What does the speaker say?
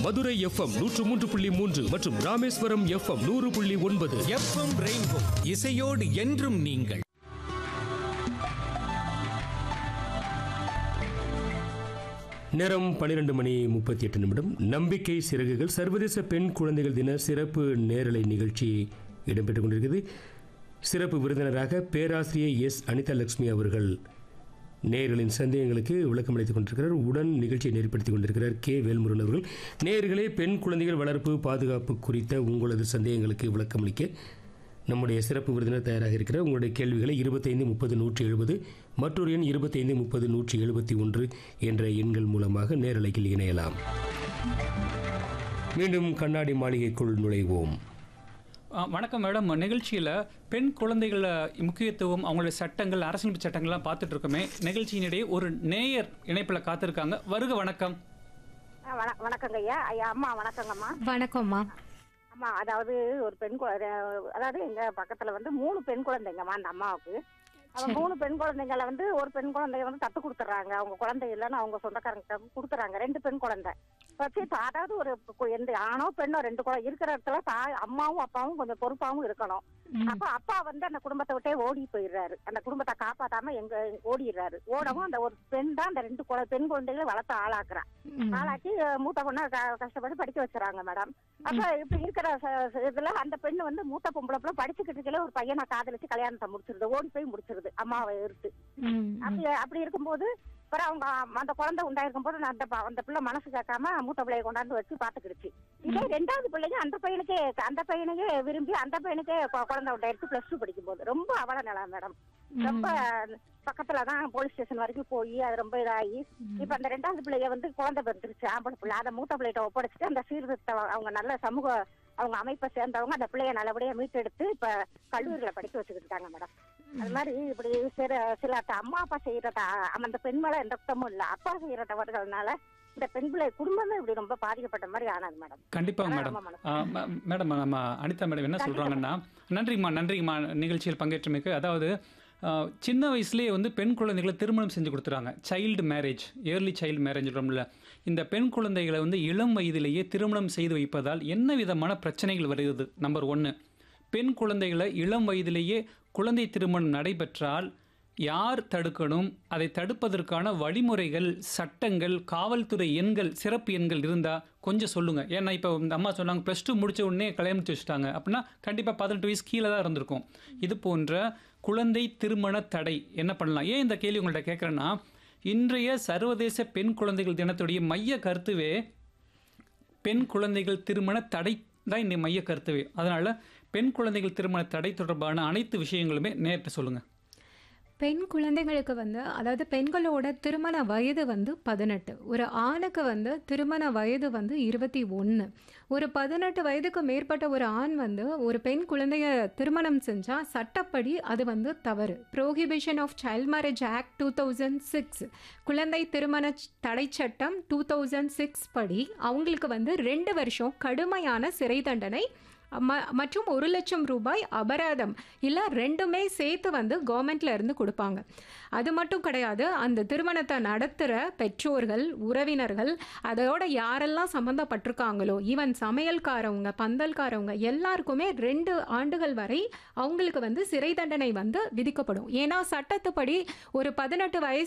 Madurai FM நூற்று மூன்று புள்ளி மூன்று மற்றும் ராமேஸ்வரம் எஃப்எம் நூறு புள்ளி ஒன்பது எஃப்எம் ரெயின்போ இசையோடு என்றும் நீங்கள் நேரம் பன்னிரண்டு மணி முப்பத்தி எட்டு நிமிடம் நம்பிக்கை சிறகுகள் சர்வதேச பெண் குழந்தைகள் தின சிறப்பு நேரலை நிகழ்ச்சி இடம்பெற்றுக் கொண்டிருக்கிறது சிறப்பு விருந்தினராக பேராசிரியை எஸ் அனிதா லட்சுமி அவர்கள் நேயர்களின் சந்தேகங்களுக்கு விளக்கம் அளித்துக் கொண்டிருக்கிறார் உடன் நிகழ்ச்சியை நெறிப்படுத்திக் கொண்டிருக்கிறார் கே வேல்முருகன் அவர்கள் நேயர்களே பெண் குழந்தைகள் வளர்ப்பு பாதுகாப்பு குறித்த உங்களது சந்தேகங்களுக்கு விளக்கம் அளிக்க நம்முடைய சிறப்பு விருந்தினர் தயாராக இருக்கிறார் உங்களுடைய கேள்விகளை இருபத்தைந்து முப்பது நூற்றி எழுபது மற்றொரு எண் இருபத்தைந்து முப்பது நூற்றி எழுபத்தி ஒன்று என்ற எண்கள் மூலமாக நேரலையில் இணையலாம் மீண்டும் கண்ணாடி மாளிகைக்குள் நுழைவோம் ஆ, வணக்கம் மேடம் நிகழ்ச்சியில் பெண் குழந்தைகள முக்கியத்துவம் அவங்களுடைய சட்டங்கள் அரசியலமைப்பு சட்டங்கள்லாம் பார்த்துட்டு இருக்கோமே நிகழ்ச்சியினிடையே ஒரு நேயர் இணைப்பில் காத்திருக்காங்க வருக வணக்கம் ஆ, வண- வணக்கங்க ஐயா ஐயா அம்மா வணக்கங்கம்மா வணக்கம்மா அம்மா அதாவது ஒரு பெண் குழந்தை அதாவது எங்க பக்கத்துல வந்து மூணு பெண் குழந்தைங்கம்மா அந்த அம்மாவுக்கு அவங்க மூணு பெண் குழந்தைங்கள வந்து ஒரு பெண் குழந்தைய வந்து தத்து கொடுத்துட்றாங்க அவங்க குழந்தை இல்லைன்னு அவங்க சொந்தக்காரங்க கொடுத்துறாங்க ரெண்டு பெண் குழந்தை வச்சு இப்ப அதாவது ஒரு கு- எந்த ஆணோ பெண்ணோ ரெண்டு குழந்தை இருக்கிற இடத்துல தாய் அம்மாவும் அப்பாவும் கொஞ்சம் பொறுப்பாவும் இருக்கணும் அப்ப அப்பா வந்து அந்த குடும்பத்தை விட்டே ஓடி போயிடுறாரு அந்த குடும்பத்தை காப்பாத்தாம எங்க ஓடிடுறாரு ஓடவும் அந்த ஒரு பெண் தான் அந்த ரெண்டு குழ- பெண் குழந்தைகளை வளர்த்து ஆளாக்குறா ம். ஆளாக்கி அஹ், மூத்த பொண்ணை க- கஷ்டப்பட்டு படிக்க வச்சுறாங்க மேடம் அப்ப இப்ப இருக்கிற ச- ச- இதுல அந்த பெண்ணு வந்து மூத்த பொம்பளை பிள்ளை படிச்சுக்கிட்டு இருக்கல ஒரு பையனை காதலிச்சு கல்யாணத்தை முடிச்சிருது ஓடி போய் முடிச்சிருது அம்மாவை எடுத்து ம், அப்படி அப்படி இருக்கும்போது அப்புறம் அவங்க அம்- அந்த குழந்தை உண்டாயிருக்கும் போது அந்த ப- அந்த பிள்ளை மனசு கேட்காம மூத்த பிள்ளைய கொண்டாந்து வச்சு பாத்துக்கிடுச்சு இதே ரெண்டாவது பிள்ளைங்க அந்த பையனுக்கே அந்த பையனுக்கே விரும்பி அந்த பையனுக்கே கொ- குழந்தை உண்டாயிருக்கு பிளஸ் டூ படிக்கும் போது ரொம்ப அவல நிலை மேடம் ரொம்ப பக்கத்துல தான் போலீஸ் ஸ்டேஷன் வரைக்கும் போய் அது ரொம்ப இதாகி இப்ப அந்த ரெண்டாவது பிள்ளைய வந்து குழந்தை பிறந்துருச்சு ஆம்பளை பிள்ளை அதை மூத்த பிள்ளைகிட்ட ஒப்படைச்சிட்டு அந்த சீர்திருத்த அவங்க நல்ல சமூக அவங்க அமைப்பை சேர்ந்தவங்க அந்த பிள்ளைய நல்லபடியா மீட்டெடுத்து இப்ப கல்லூரியில படிக்க வச்சுக்கிட்டு இருக்காங்க மேடம் அது மாதிரி இப்படி சில சில த- அம்மா அப்பா செய்யற த- அந்த பெண் மேல எந்த குத்தமும் இல்ல அப்பா செய்யற தவறுகள்னால இந்த பெண் பிள்ளை குடும்பமே இப்படி ரொம்ப பாதிக்கப்பட்ட மாதிரி ஆனது மேடம் கண்டிப்பாக அதான் மேடம் ரொம்ப மனசு. ஆ, ம- மேடம் நம்ம அனிதா மேடம் என்ன சொல்கிறாங்கன்னா நன்றிம்மா நன்றிம்மா நிகழ்ச்சியில் பங்கேற்றமைக்கு அதாவது ஆ, சின்ன வயசுலேயே வந்து பெண் குழந்தைகளை திருமணம் செஞ்சு கொடுத்துறாங்க child marriage early child marriage சொல்கிறோம்ல இந்த பெண் குழந்தைகளை வந்து இளம் வயதிலேயே திருமணம் செய்து வைப்பதால் என்ன விதமான பிரச்சனைகள் வருகிறது நம்பர் ஒன்று பெண் குழந்தைகளை இளம் வயதிலேயே குழந்தை திருமணம் நடைபெற்றால் யார் தடுக்கணும் அதை தடுப்பதற்கான வழிமுறைகள் சட்டங்கள் காவல்துறை எண்கள் சிறப்பு எண்கள் இருந்தால் கொஞ்சம் சொல்லுங்கள் ஏன்னா இப்போ இந்த அம்மா சொன்னாங்க ப்ளஸ் டூ முடிச்ச உடனே கல்யாணம் முடிச்சு வச்சுட்டாங்க அப்படின்னா கண்டிப்பாக பதினெட்டு வயசு கீழே தான் இருந்திருக்கும் இது போன்ற குழந்தை திருமண தடை என்ன பண்ணலாம் ஏன் இந்த கேள்வி உங்கள்கிட்ட கேட்குறேன்னா இன்றைய சர்வதேச பெண் குழந்தைகள் தினத்துடைய மைய கருத்துவே பெண் குழந்தைகள் திருமண தடை தான் இந்த மைய கருத்துவே அதனால் பெண் குழந்தைகள் திருமண தடை தொடர்பான அனைத்து விஷயங்களுமே நேர்கிட்ட சொல்லுங்கள் பெண் குழந்தைகளுக்கு வந்து அதாவது பெண்களோட திருமண வயது வந்து பதினெட்டு ஒரு ஆணுக்கு வந்து திருமண வயது வந்து இருபத்தி ஒன்று ஒரு பதினெட்டு வயதுக்கு மேற்பட்ட ஒரு ஆண் வந்து ஒரு பெண் குழந்தைய திருமணம் செஞ்சால் சட்டப்படி அது வந்து தவறு prohibition of child marriage act two thousand six குழந்தை திருமண ச- தடை சட்டம் டூ தௌசண்ட் சிக்ஸ் படி அவங்களுக்கு வந்து ரெண்டு வருஷம் கடுமையான சிறை தண்டனை ம மற்றும் ஒரு லட்சம் ரூபாய் அபராதம் இல்லை ரெண்டுமே சேர்த்து வந்து கவர்மெண்ட்ல இருந்து கொடுப்பாங்க அது மட்டும் கிடையாது அந்த திருமணத்தை நடத்துகிற பெற்றோர்கள் உறவினர்கள் அதோட யாரெல்லாம் சம்மந்தப்பட்டிருக்காங்களோ ஈவன் சமையல்காரவங்க பந்தல்காரவங்க எல்லாருக்குமே ரெண்டு ஆண்டுகள் வரை அவங்களுக்கு வந்து சிறை தண்டனை வந்து விதிக்கப்படும் ஏன்னா சட்டத்துப்படி ஒரு பதினெட்டு வயசு